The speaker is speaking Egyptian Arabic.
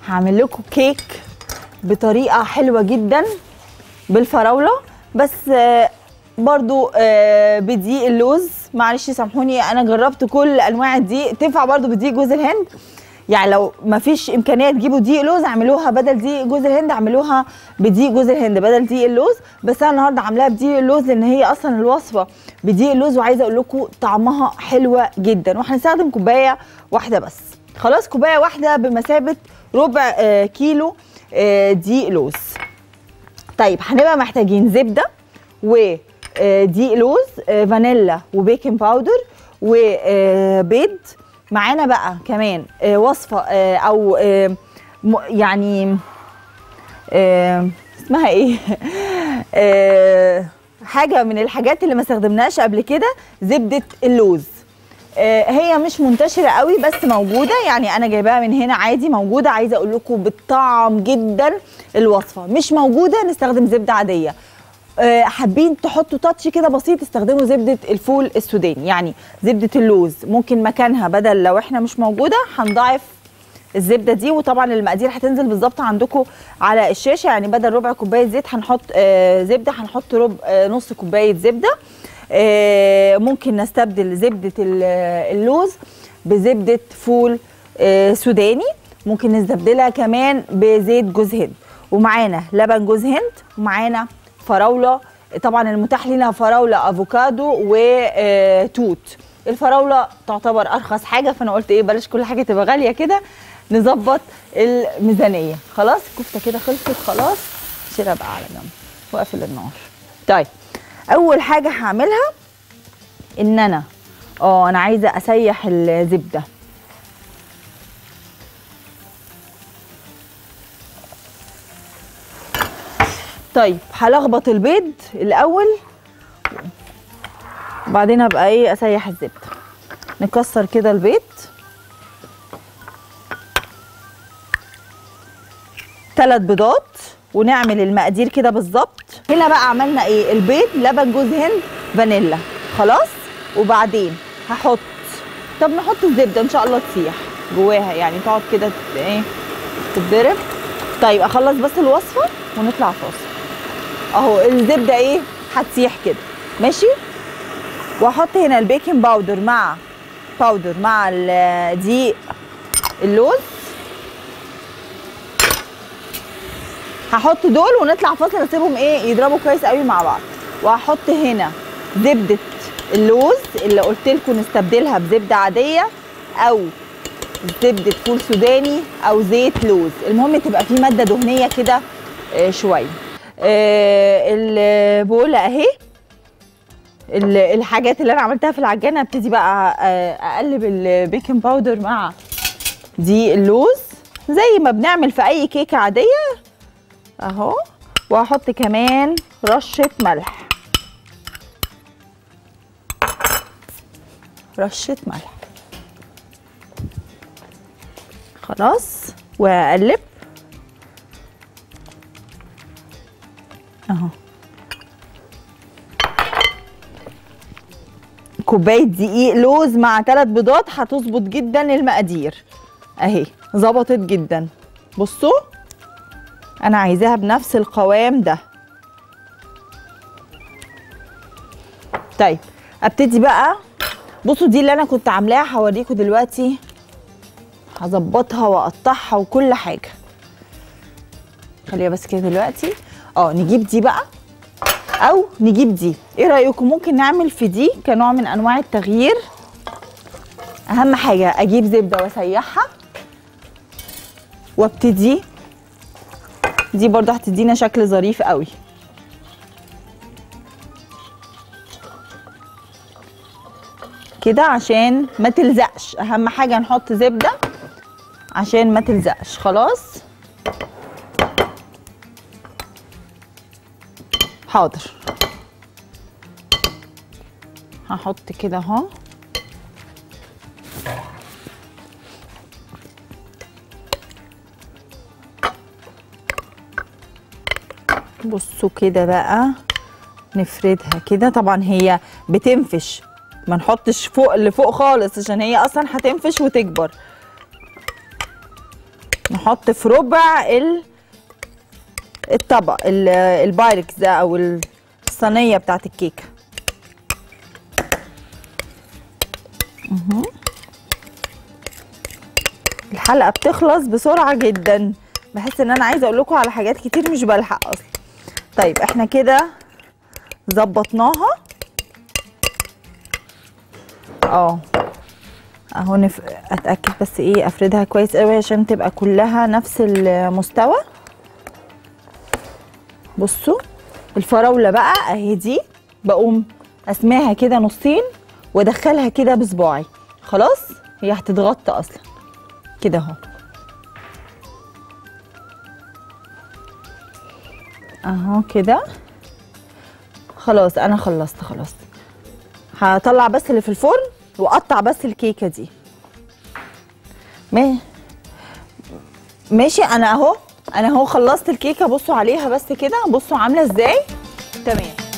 هعمل لكم كيك بطريقه حلوه جدا بالفراوله بس آه، برضو آه، بدقيق اللوز معلش سامحوني انا جربت كل انواع الدقيق تنفع برضو بدقيق جوز الهند يعني لو ما فيش امكانيه تجيبوا دقيق لوز اعملوها بدل دقيق جوز الهند اعملوها بدقيق جوز الهند بدل دقيق اللوز بس انا النهارده عاملاها بدقيق اللوز لان هي اصلا الوصفه بدقيق اللوز وعايزه اقول لكم طعمها حلوه جدا وهنستخدم كوبايه واحده بس خلاص كوبايه واحده بمثابه ربع آه، كيلو آه، دقيق لوز طيب هنبقى محتاجين زبده ودقيق لوز آه، فانيلا وبيكنج باودر وبيض معانا بقى كمان آه، وصفه آه، او آه، م- يعني آه، اسمها ايه آه، حاجه من الحاجات اللي ما استخدمناهاش قبل كده زبده اللوز آه، هي مش منتشره قوي بس موجوده يعني انا جايباها من هنا عادي موجوده عايزه اقول لكم بتطعم جدا الوصفه مش موجوده نستخدم زبده عاديه آه، حابين تحطوا تاتش كده بسيط استخدموا زبده الفول السوداني يعني زبده اللوز ممكن مكانها بدل لو احنا مش موجوده هنضاعف الزبده دي وطبعا المقادير هتنزل بالظبط عندكم على الشاشه يعني بدل ربع كوبايه زيت هنحط آه، زبده هنحط ربع آه، نص كوبايه زبده آه، ممكن نستبدل زبده ال- اللوز بزبده فول آه، سوداني ممكن نستبدلها كمان بزيت جوز هند ومعانا لبن جوز هند ومعانا فراوله طبعا المتاح لنا فراوله افوكادو وتوت الفراوله تعتبر ارخص حاجه فانا قلت ايه بلاش كل حاجه تبقى غاليه كده نظبط الميزانيه خلاص الكفته كده خلصت خلاص شيلها بقى على جنب واقفل النار طيب اول حاجه هعملها ان انا اه انا عايزه اسيح الزبده طيب هلخبط البيض الاول وبعدين ابقى ايه اسيح الزبده نكسر كده البيض ثلاث بيضات ونعمل المقادير كده بالظبط هنا بقى عملنا ايه البيض لبن جوز هند فانيلا خلاص وبعدين هحط طب نحط الزبده ان شاء الله تسيح جواها يعني تقعد كده ت- ايه تتضرب طيب اخلص بس الوصفه ونطلع فاصل اهو الزبده ايه هتسيح كده ماشي واحط هنا البيكنج باودر مع باودر مع ال- دقيق اللوز هحط دول ونطلع فاصل اسيبهم ايه يضربوا كويس قوي مع بعض وهحط هنا زبده اللوز اللي قلت لكم نستبدلها بزبده عاديه او زبده فول سوداني او زيت لوز المهم تبقى في ماده دهنيه كده آه، شويه آه، البوله اهي ال- الحاجات اللي انا عملتها في العجانه ابتدي بقى آه، اقلب البيكنج باودر مع دي اللوز زي ما بنعمل في اي كيكه عاديه اهو وهحط كمان رشه ملح رشه ملح خلاص واقلب اهو كوبايه دقيق لوز مع ثلاث بيضات هتظبط جدا المقادير اهي ظبطت جدا بصوا انا عايزاها بنفس القوام ده طيب ابتدي بقى بصوا دي اللي انا كنت عاملاها هوريكم دلوقتي هظبطها واقطعها وكل حاجه خليها بس كده دلوقتي اه نجيب دي بقى او نجيب دي ايه رايكم ممكن نعمل في دي كنوع من انواع التغيير اهم حاجه اجيب زبده واسيحها وابتدي دي برضه هتدينا شكل ظريف قوي كده عشان ما تلزقش اهم حاجه نحط زبده عشان ما تلزقش خلاص حاضر هحط كده اهو بصوا كده بقى نفردها كده طبعا هي بتنفش ما نحطش فوق اللي فوق خالص عشان هي اصلا هتنفش وتكبر نحط في ربع ال الطبق ال- البايركس ده او ال- الصينيه بتاعت الكيكه مهم. الحلقه بتخلص بسرعه جدا بحس ان انا عايزه اقول لكم على حاجات كتير مش بلحق اصلا طيب احنا كده ظبطناها اه اهو نف... اتاكد بس ايه افردها كويس قوي عشان تبقى كلها نفس المستوى بصوا الفراوله بقى اهي دي بقوم اسماها كده نصين وادخلها كده بصباعي خلاص هي هتتغطى اصلا كده اهو اهو كده خلاص انا خلصت خلاص هطلع بس اللي في الفرن واقطع بس الكيكه دي ما- ماشي انا اهو انا اهو خلصت الكيكه بصوا عليها بس كده بصوا عامله ازاي تمام